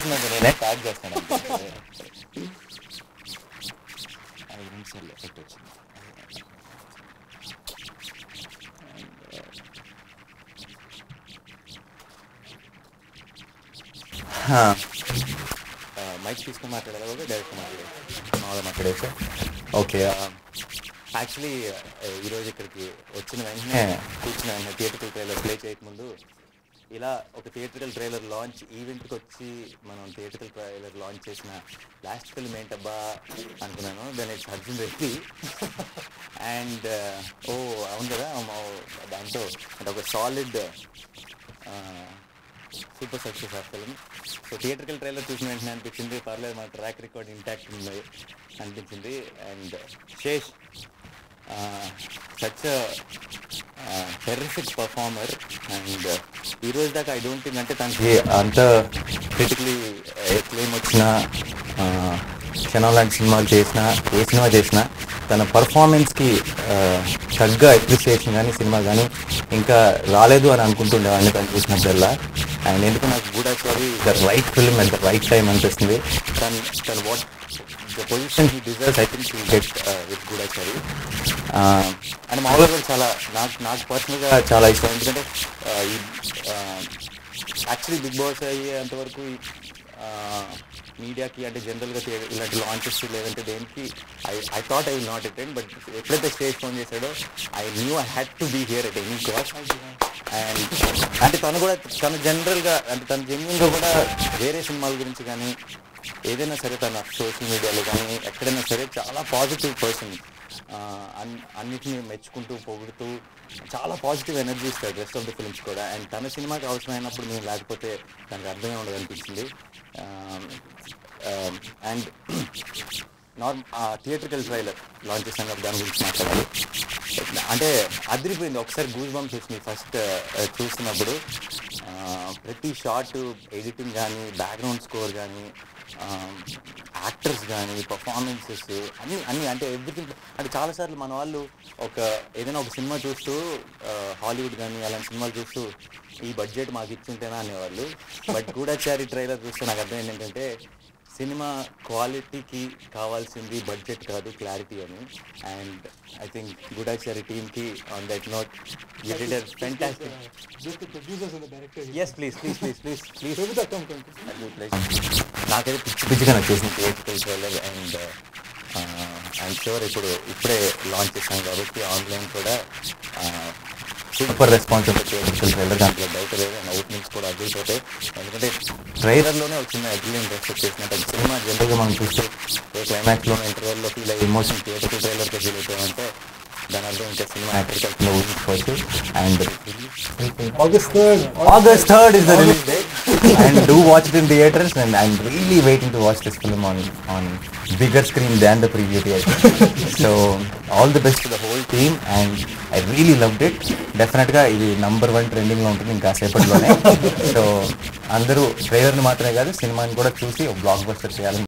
చేస్తున్నది నేనే ట్యాగ్ చేస్తాను ఐదు నిమిషాలు ఎఫెక్ట్ వచ్చింది మైక్ తీసుకుని మాట్లాడాలి కూడా డైరెక్ట్ మాట్లాడే మామూలుగా మాట్లాడేసా ఓకే యాక్చువల్లీ ఈరోజు ఇక్కడికి వచ్చిన వెంటనే కూర్చున్న వెంటనే థియేటర్కల్ ట్రైలర్ ప్లే చేయకముందు ఇలా ఒక థియేటర్కల్ ట్రైలర్ లాంచ్ ఈవెంట్కి వచ్చి మనం థియేటర్కల్ ట్రైలర్ లాంచ్ చేసిన లాస్ట్ ఫిల్మ్ ఏంటబ్బా అనుకున్నాను దాని ఇట్స్ అర్జున్ రెడ్డి అండ్ ఓ అవును కదా మా- దాంతో అంటే ఒక సాలిడ్ సూపర్ సక్సెస్ ఆ ఫిల్మ్ సో థియేటర్కల్ ట్రైలర్ చూసిన వెంటనే అనిపించింది పర్లేదు మన ట్రాక్ రికార్డ్ ఇంటాక్ట్ ఉంది అనిపించింది and Sesh such terrific performer and ఈ రోజు దాకా ఐ డోంట్ థింక్ అంటే తనకి అంత క్రిటికలీ ఎక్లేమ్ వచ్చిన క్షణం లాంటి సినిమాలు చేసిన ఏ సినిమా చేసినా తన పర్ఫార్మెన్స్కి తగ్గ అప్రిసియేషన్ కానీ సినిమా కానీ ఇంకా రాలేదు అని అనుకుంటుండేవాడిని తను చూసినప్పుడల్లా అండ్ ఎందుకు నాకు Goodachari the right film at the right time అనిపిస్తుంది తను తను what the position he deserves I think will get with Goodachari and మామూలుగా కూడా చాలా నాకు నాకు పర్సనల్గా చాలా ఇష్టం ఎందుకంటే uh, ఈ యాక్చువల్లీ బిగ్ బాస్ అయ్యేంతవరకు మీడియాకి అంటే జనరల్గా ఇలాంటి లాంచెస్ లేదంటే దేనికి I I thought I will not attend but ఎప్పుడైతే స్టేజ్ ఫోన్ చేశాడో I knew I had to be here at any cost and అంటే తను కూడా తను జనరల్గా అంటే తను జెన్యున్గా కూడా వేరే సినిమాల గురించి కానీ ఏదైనా సరే తన సోషల్ మీడియాలో కానీ ఎక్కడైనా సరే చాలా పాజిటివ్ పర్సన్ అన్నిటిని మెచ్చుకుంటూ పొగుడుతూ చాలా పాజిటివ్ ఎనర్జీ ఇస్తాడు రెస్ట్ ఆఫ్ ద ఫిల్మ్స్ కూడా అండ్ తన సినిమాకి అవసరమైనప్పుడు మేము లేకపోతే దానికి అర్థమే ఉండదు అనిపించింది and norm theatrical trailer launch చేసాం కాబట్టి దాని గురించి మాట్లాడాలి అంటే అదిరిపోయింది ఒకసారి గూస్ బంప్స్ వచ్చినాయి ఫస్ట్ చూస్తున్నప్పుడు ఆ, ప్రతి షార్ట్ ఎడిటింగ్ కానీ బ్యాక్గ్రౌండ్ స్కోర్ కానీ యాక్టర్స్ కానీ పర్ఫార్మెన్సెస్ అన్ని అన్ని అంటే ఎవ్రీథింగ్ అంటే చాలాసార్లు మన వాళ్ళు ఒక ఏదైనా ఒక సినిమా చూస్తూ హాలీవుడ్ కానీ అలాంటి సినిమాలు చూస్తూ ఈ బడ్జెట్ మాకు ఇచ్చింటేనా అనేవాళ్ళు బట్ గూఢాచారి ట్రైలర్ చూస్తే నాకు అర్థం ఏంటంటే సినిమా క్వాలిటీకి కావాల్సింది బడ్జెట్ కాదు క్లారిటీ అని అండ్ ఐ థింక్ గూఢాచారి టీమ్కి on that note you did fantastic Just the producers and the director. Yes please please please please please Prabhu, come, come, come. నాకైతే పిచ్చి పిచ్చిగా నచ్చేసింది theatrical trailer and I'm sure ఇప్పుడు ఇప్పుడే launch చేశాం కాబట్టి online కూడా సూపర్ రెస్పాన్స్ ఉంటుంది థియేటికల్ ట్రైలర్ దాంట్లో డౌట్ లేదు అండ్ అవుట్నింగ్స్ కూడా అదిరిపోతాయి ఎందుకంటే ట్రైలర్లోనే ఒక చిన్న అడ్లీ ఇంట్రెస్ట్ వచ్చేసినట్టు అది సినిమా జనరల్గా మనం చూస్తే ఏ క్లైమాక్స్లో ఇంటర్వెల్లో ఫీల్ అయ్యే ఎమోషన్ థియేటికల్ ట్రైలర్తో ఫీల్ అయిపోయామంటే దాని అర్థం ఇంకా సినిమా యాక్టర్ ఊహించుకోవచ్చు and August 3rd. August 3rd is the release date. and do watch it in theaters. And I'm really waiting to watch this film on on bigger screen than the preview theater. so all the best to the whole team, and I really loved it. డెఫినెట్గా ఇది number one ట్రెండింగ్లో ఉంటుంది ఇంకా సేపట్లోనే so అందరూ ట్రైలర్ని మాత్రమే కాదు సినిమాని కూడా చూసి ఒక బ్లాక్ బస్టర్ చేయాలని